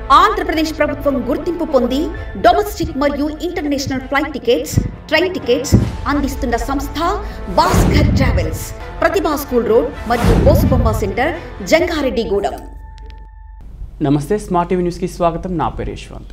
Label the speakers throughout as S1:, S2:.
S1: ఆంధ్రప్రదేశ్ ప్రభుత్వం గుర్తింపు పొంది డొమెస్టిక్ మరియు international flight tickets train tickets అందిస్తున్న సంస్థ Bhaskar travels Pratibha school road మరియు బోసుబొమ్మ సెంటర్ జంగారెడ్డిగూడెం
S2: నమస్తే స్మార్ట్ టీవీ న్యూస్కి స్వాగతం నా పేరు యశ్వంత్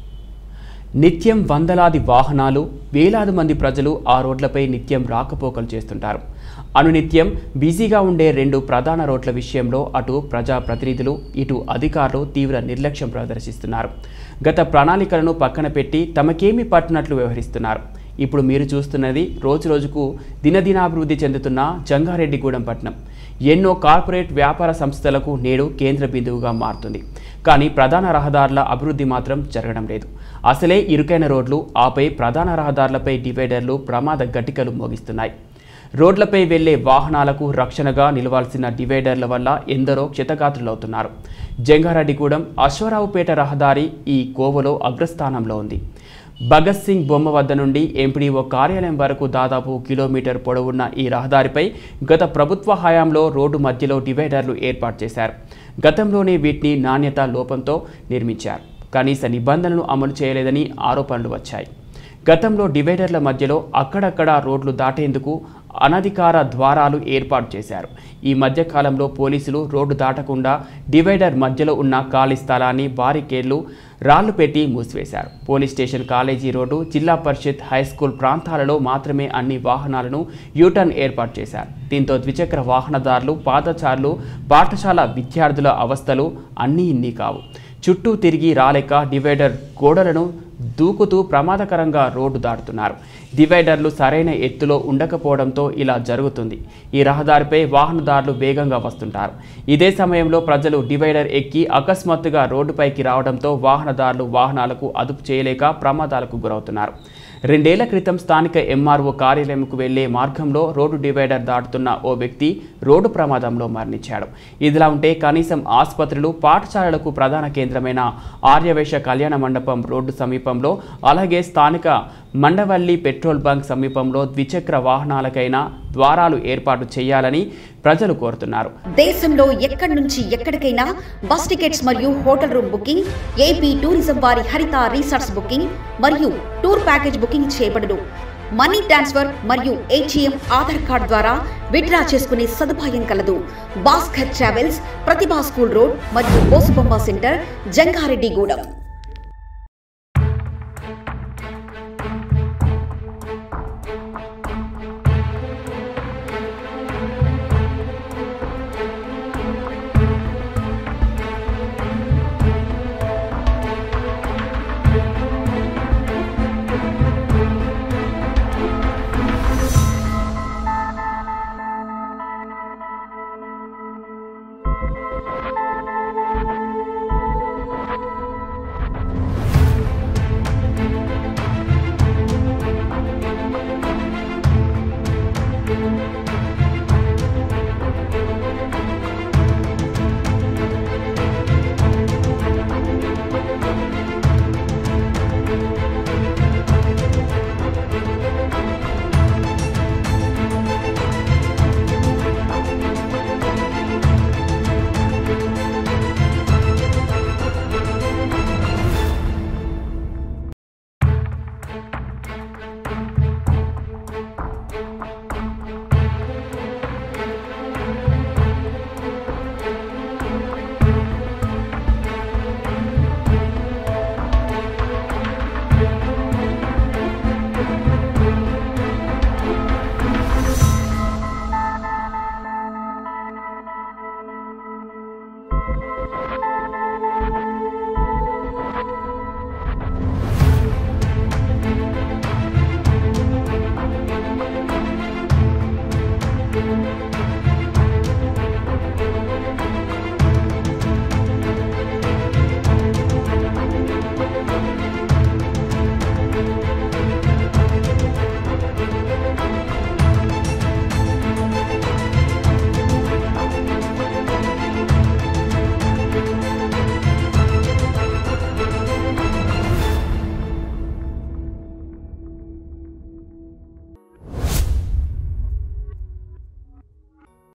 S2: నిత్యం వందలాది వాహనాలు వేలాది మంది ప్రజలు ఆ రోడ్లపై నిత్యం రాకపోకలు చేస్తుంటారు అనునిత్యం బిజీగా ఉండే రెండు ప్రధాన రోడ్ల విషయంలో అటు ప్రజా ప్రతినిధులు ఇటు అధికారులు తీవ్ర నిర్లక్ష్యం ప్రదర్శిస్తున్నారు గత ప్రణాళికలను పక్కన పెట్టి తమకేమీ పట్టినట్లు వ్యవహరిస్తున్నారు ఇప్పుడు మీరు చూస్తున్నది రోజురోజుకు దినదినాభివృద్ధి చెందుతున్న జంగారెడ్డిగూడెం పట్టణం ఎన్నో కార్పొరేట్ వ్యాపార సంస్థలకు నేడు కేంద్ర బిందువుగా మారుతుంది కానీ ప్రధాన రహదారుల అభివృద్ధి మాత్రం జరగడం లేదు అసలే ఇరుకైన రోడ్లు ఆపై ప్రధాన రహదారులపై డివైడర్లు ప్రమాద గట్టికలు మోగిస్తున్నాయి రోడ్లపై వెళ్లే వాహనాలకు రక్షణగా నిలవాల్సిన డివైడర్ల వల్ల ఎందరో క్షతగాత్రులవుతున్నారు జంగారెడ్డిగూడెం అశ్వరావుపేట రహదారి ఈ కోవలో అగ్రస్థానంలో ఉంది భగత్ సింగ్ బొమ్మ వద్ద నుండి ఎంపీడీఓ కార్యాలయం వరకు దాదాపు కిలోమీటర్ పొడవున్న ఈ రహదారిపై గత ప్రభుత్వ హయాంలో రోడ్డు మధ్యలో డివైడర్లు ఏర్పాటు చేశారు గతంలోనే వీటిని నాణ్యత లోపంతో నిర్మించారు కనీస నిబంధనలు అమలు చేయలేదని ఆరోపణలు వచ్చాయి గతంలో డివైడర్ల మధ్యలో అక్కడక్కడ రోడ్లు దాటేందుకు అనధికార ద్వారాలు ఏర్పాటు చేశారు ఈ మధ్య కాలంలో పోలీసులు రోడ్డు దాటకుండా డివైడర్ మధ్యలో ఉన్న ఖాళీ స్థలాన్ని బారికేడ్లు రాళ్లు పెట్టి మూసివేశారు పోలీస్ స్టేషన్ కాలేజీ రోడ్డు జిల్లా పరిషత్ హై స్కూల్ ప్రాంతాలలో మాత్రమే అన్ని వాహనాలను యూటర్న్ ఏర్పాటు చేశారు దీంతో ద్విచక్ర వాహనదారులు పాదచారులు పాఠశాల విద్యార్థుల అవస్థలు అన్నీ ఇన్ని కావు చుట్టూ తిరిగి రాలేక డివైడర్ గోడలను దూకుతూ ప్రమాదకరంగా రోడ్డు దాటుతున్నారు డివైడర్లు సరైన ఎత్తులో ఉండకపోవడంతో ఇలా జరుగుతుంది ఈ రహదారిపై వాహనదారులు వేగంగా వస్తుంటారు ఇదే సమయంలో ప్రజలు డివైడర్ ఎక్కి అకస్మాత్తుగా రోడ్డుపైకి రావడంతో వాహనదారులు వాహనాలకు అదుపు చేయలేక ప్రమాదాలకు గురవుతున్నారు రెండేళ్ల క్రితం స్థానిక ఎంఆర్ఓ కార్యాలయంకు వెళ్లే మార్గంలో రోడ్డు డివైడర్ దాటుతున్న ఓ వ్యక్తి రోడ్డు ప్రమాదంలో మరణించాడు ఇదిలా ఉంటే కనీసం ఆసుపత్రులు పాఠశాలలకు ప్రధాన కేంద్రమైన ఆర్యవేశ కళ్యాణ మండపం రోడ్డు సమీపంలో అలాగే స్థానిక మండవల్లి పెట్రోల్ బంక్ సమీపంలో ద్విచక్ర వాహనాలకైనా ద్వారాలు ఏర్పాటు చేయాలని ప్రజలు కోరుతున్నారు
S1: దేశంలో ఎక్కడి నుంచి ఎక్కడికైనా బస్ టికెట్స్ మరియు hotel room booking AP tourism వారి హరిత రిసార్ట్స్ బుకింగ్ మరియు టూర్ ప్యాకేజ్ బుకింగ్ చేయబడును మనీ ట్రాన్స్ఫర్ మరియు ఏటీఎం ఆధార్ కార్డ్ ద్వారా విత్డ్రా చేసుకునే సదుపాయం కలదు Bhaskar travels Pratibha school road మరియు బోసుబొమ్మ సెంటర్ జంగారెడ్డిగూడెం